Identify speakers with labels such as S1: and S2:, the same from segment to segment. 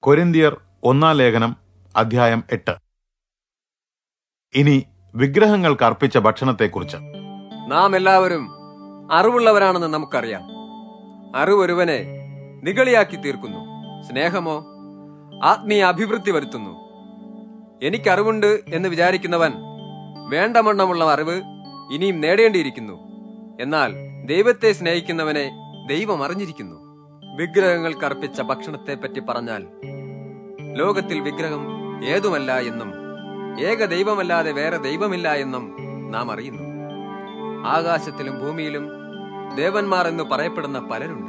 S1: കൊരിന്തിയർ ഒന്നാം ലേഖനം അധ്യായം എട്ട് ഇനി വിഗ്രഹങ്ങൾക്ക് അർപ്പിച്ച ഭക്ഷണത്തെക്കുറിച്ച്
S2: നാം എല്ലാവരും അറിവുള്ളവരാണെന്ന് നമുക്കറിയാം അറിവൊരുവനെ നിഗളിയാക്കി തീർക്കുന്നു സ്നേഹമോ ആത്മീയ അഭിവൃദ്ധി വരുത്തുന്നു എനിക്കറിവുണ്ട് എന്ന് വിചാരിക്കുന്നവൻ വേണ്ടമണ്ണമുള്ള അറിവ് ഇനിയും നേടേണ്ടിയിരിക്കുന്നു എന്നാൽ ദൈവത്തെ സ്നേഹിക്കുന്നവനെ ദൈവം അറിഞ്ഞിരിക്കുന്നു വിഗ്രഹങ്ങൾക്ക് അർപ്പിച്ച ഭക്ഷണത്തെപ്പറ്റി പറഞ്ഞാൽ ലോകത്തിൽ വിഗ്രഹം ഏതുമല്ല എന്നും ഏക ദൈവമല്ലാതെ വേറെ ദൈവമില്ല എന്നും നാം അറിയുന്നു ആകാശത്തിലും ഭൂമിയിലും ദേവന്മാർ എന്ന് പറയപ്പെടുന്ന പലരുണ്ട്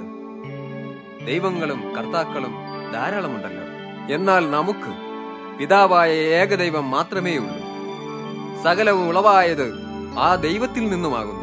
S2: ദൈവങ്ങളും കർത്താക്കളും ധാരാളമുണ്ടല്ലോ എന്നാൽ നമുക്ക് പിതാവായ ഏകദൈവം മാത്രമേ ഉള്ളൂ സകലവും ഉളവായത് ആ ദൈവത്തിൽ നിന്നുമാകുന്നു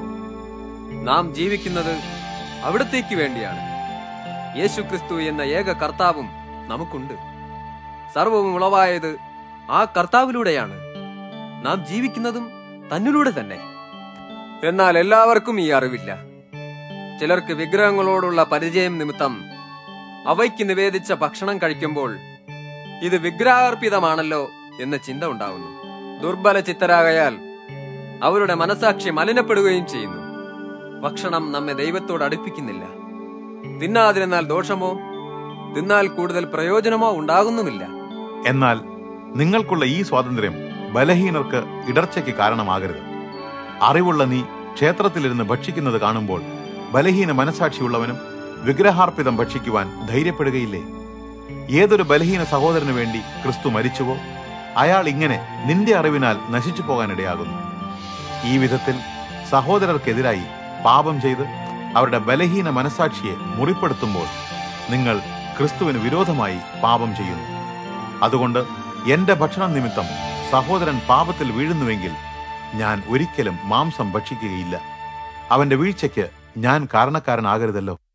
S2: നാം ജീവിക്കുന്നത് അവിടത്തേക്ക് വേണ്ടിയാണ് യേശുക്രിസ്തു എന്ന ഏക കർത്താവും നമുക്കുണ്ട് സർവവും ഉളവായത് ആ കർത്താവിലൂടെയാണ് നാം ജീവിക്കുന്നതും തന്നിലൂടെ തന്നെ എന്നാൽ എല്ലാവർക്കും ഈ അറിവില്ല ചിലർക്ക് വിഗ്രഹങ്ങളോടുള്ള പരിചയം നിമിത്തം അവയ്ക്ക് നിവേദിച്ച ഭക്ഷണം കഴിക്കുമ്പോൾ ഇത് വിഗ്രഹാർപ്പിതമാണല്ലോ എന്ന ചിന്ത ഉണ്ടാവുന്നു ദുർബല ചിത്തരാകയാൽ അവരുടെ മനസാക്ഷി മലിനപ്പെടുകയും ചെയ്യുന്നു ഭക്ഷണം നമ്മെ ദൈവത്തോട് അടുപ്പിക്കുന്നില്ല തിന്നാതിരുന്നാൽ ദോഷമോ തിന്നാൽ കൂടുതൽ പ്രയോജനമോ ഉണ്ടാകുന്നുമില്ല
S1: എന്നാൽ നിങ്ങൾക്കുള്ള ഈ സ്വാതന്ത്ര്യം ബലഹീനർക്ക് ഇടർച്ചയ്ക്ക് കാരണമാകരുത് അറിവുള്ള നീ ക്ഷേത്രത്തിലിരുന്ന് ഭക്ഷിക്കുന്നത് കാണുമ്പോൾ ബലഹീന മനസാക്ഷിയുള്ളവനും വിഗ്രഹാർപ്പിതം ഭക്ഷിക്കുവാൻ ധൈര്യപ്പെടുകയില്ലേ ഏതൊരു ബലഹീന സഹോദരന് വേണ്ടി ക്രിസ്തു മരിച്ചുവോ അയാൾ ഇങ്ങനെ നിന്റെ അറിവിനാൽ നശിച്ചു പോകാനിടയാകുന്നു ഈ വിധത്തിൽ സഹോദരർക്കെതിരായി പാപം ചെയ്ത് അവരുടെ ബലഹീന മനസാക്ഷിയെ മുറിപ്പെടുത്തുമ്പോൾ നിങ്ങൾ ക്രിസ്തുവിന് വിരോധമായി പാപം ചെയ്യുന്നു അതുകൊണ്ട് എന്റെ ഭക്ഷണം നിമിത്തം സഹോദരൻ പാപത്തിൽ വീഴുന്നുവെങ്കിൽ ഞാൻ ഒരിക്കലും മാംസം ഭക്ഷിക്കുകയില്ല അവന്റെ വീഴ്ചയ്ക്ക് ഞാൻ കാരണക്കാരനാകരുതല്ലോ